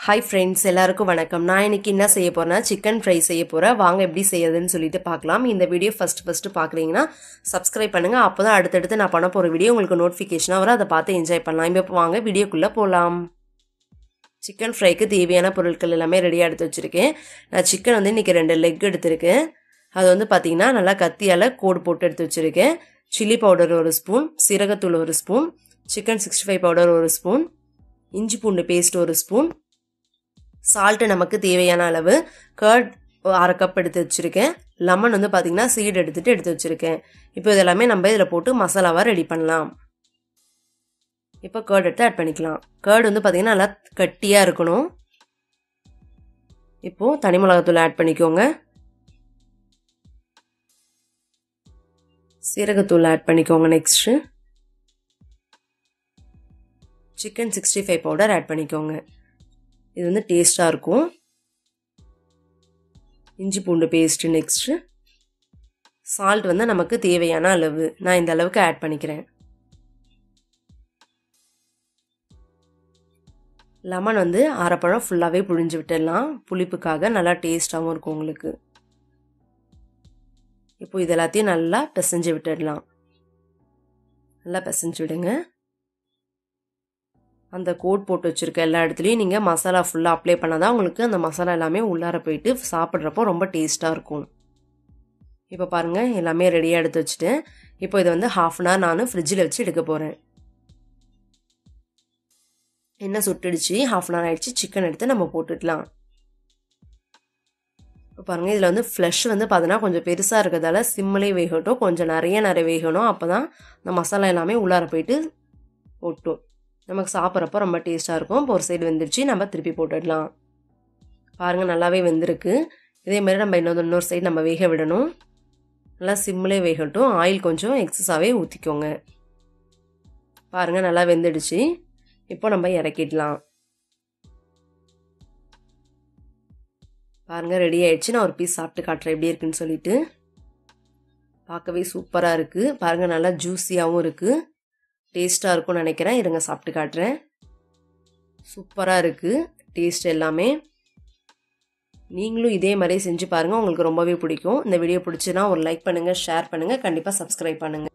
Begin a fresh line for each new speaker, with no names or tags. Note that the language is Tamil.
ஹாய் ஃப்ரெண்ட்ஸ் எல்லாருக்கும் வணக்கம் நான் இன்னைக்கு என்ன செய்ய போறேன்னா சிக்கன் ஃப்ரை செய்ய போகிறேன் வாங்க எப்படி செய்யறதுன்னு சொல்லிட்டு பார்க்கலாம் இந்த வீடியோ ஃபர்ஸ்ட் ஃபர்ஸ்ட் பார்க்குறீங்கன்னா சப்ஸ்கிரைப் பண்ணுங்க அப்போ தான் அடுத்தடுத்து நான் பண்ண போகிற வீடியோ உங்களுக்கு நோட்டிஃபிகேஷனாக வரும் அதை பார்த்து என்ஜாய் பண்ணலாம் இப்போ வாங்க வீடியோக்குள்ளே போகலாம் சிக்கன் ஃப்ரைக்கு தேவையான பொருட்கள் எல்லாமே ரெடியாக எடுத்து வச்சுருக்கேன் நான் சிக்கன் வந்து இன்றைக்கி ரெண்டு லெக் எடுத்திருக்கேன் அது வந்து பார்த்தீங்கன்னா நல்லா கத்தியால் கோடு போட்டு எடுத்து வச்சுருக்கேன் சில்லி பவுடர் ஒரு ஸ்பூன் சீரகத்தூள் ஒரு spoon chicken sixty five powder ஒரு ஸ்பூன் இஞ்சி பூண்டு பேஸ்ட் ஒரு ஸ்பூன் சால்ட்டு நமக்கு தேவையான அளவு கர்ட் அரை கப் எடுத்து வச்சுருக்கேன் லெமன் வந்து பார்த்திங்கன்னா சீடு எடுத்துகிட்டு எடுத்து வச்சுருக்கேன் இப்போ இதெல்லாமே நம்ம இதில் போட்டு மசாலாவாக ரெடி பண்ணலாம் இப்போ கர்ட் எடுத்து ஆட் பண்ணிக்கலாம் கர்டு வந்து பார்த்திங்கன்னா நல்லா கட்டியாக இருக்கணும் இப்போது தனி மிளகாத்தூள் ஆட் பண்ணிக்கோங்க சீரகத்தூள் ஆட் பண்ணிக்கோங்க next chicken sixty five powder add பண்ணிக்கோங்க இது வந்து டேஸ்ட்டாக இருக்கும் இஞ்சி பூண்டு பேஸ்ட்டு நெக்ஸ்ட்டு சால்ட் வந்து நமக்கு தேவையான அளவு நான் இந்த அளவுக்கு ஆட் பண்ணிக்கிறேன் லெமன் வந்து அரைப்பழம் ஃபுல்லாகவே புழிஞ்சு விட்டுடலாம் புளிப்புக்காக நல்லா டேஸ்ட்டாகவும் இருக்கும் உங்களுக்கு இப்போ இது எல்லாத்தையும் நல்லா பிசைஞ்சு விட்டுடலாம் நல்லா பிசைஞ்சு விடுங்க அந்த கோட் போட்டு வச்சுருக்க எல்லா இடத்துலையும் நீங்கள் மசாலா ஃபுல்லாக அப்ளை பண்ணால் தான் உங்களுக்கு அந்த மசாலா எல்லாமே உள்ளார போயிட்டு சாப்பிட்றப்போ ரொம்ப டேஸ்ட்டாக இருக்கும் இப்போ பாருங்கள் எல்லாமே ரெடியாக எடுத்து வச்சுட்டேன் இப்போ இதை வந்து ஹாஃப் அன் ஹவர் நான் ஃப்ரிட்ஜில் வச்சு எடுக்க போகிறேன் என்ன சுட்டுடுச்சு ஹாஃப் அன் ஹவர் ஆகிடுச்சு சிக்கன் எடுத்து நம்ம போட்டுடலாம் இப்போ பாருங்கள் இதில் வந்து ஃப்ளஷ் வந்து பார்த்தீங்கன்னா கொஞ்சம் பெருசாக இருக்கிறதால சிம்மிலே வேகட்டும் கொஞ்சம் நிறைய நிறைய வேகணும் அப்போ தான் இந்த மசாலா எல்லாமே உள்ளார போயிட்டு ஒட்டும் நமக்கு சாப்பிட்றப்போ ரொம்ப டேஸ்ட்டாக இருக்கும் இப்போ ஒரு சைடு வெந்துருச்சு நம்ம திருப்பி போட்டுடலாம் பாருங்கள் நல்லாவே வெந்திருக்கு இதே மாதிரி நம்ம இன்னொரு இன்னொரு சைடு நம்ம வேக விடணும் நல்லா சிம்மிலே வேகட்டும் ஆயில் கொஞ்சம் எக்ஸஸாகவே ஊற்றிக்கோங்க பாருங்கள் நல்லா வெந்துடுச்சு இப்போ நம்ம இறக்கிடலாம் பாருங்கள் ரெடி ஆயிடுச்சு நான் ஒரு பீஸ் சாப்பிட்டு காட்டுறேன் எப்படி இருக்குன்னு சொல்லிட்டு பார்க்கவே சூப்பராக இருக்குது பாருங்கள் நல்லா ஜூஸியாகவும் இருக்குது டேஸ்ட்டாக இருக்கும்னு நினைக்கிறேன் இருங்க சாப்பிட்டு காட்டுறேன் சூப்பராக இருக்குது டேஸ்ட் எல்லாமே நீங்களும் இதே மாதிரி செஞ்சு பாருங்கள் உங்களுக்கு ரொம்பவே பிடிக்கும் இந்த வீடியோ பிடிச்சுன்னா ஒரு லைக் பண்ணுங்கள் ஷேர் பண்ணுங்கள் கண்டிப்பாக சப்ஸ்கிரைப் பண்ணுங்கள்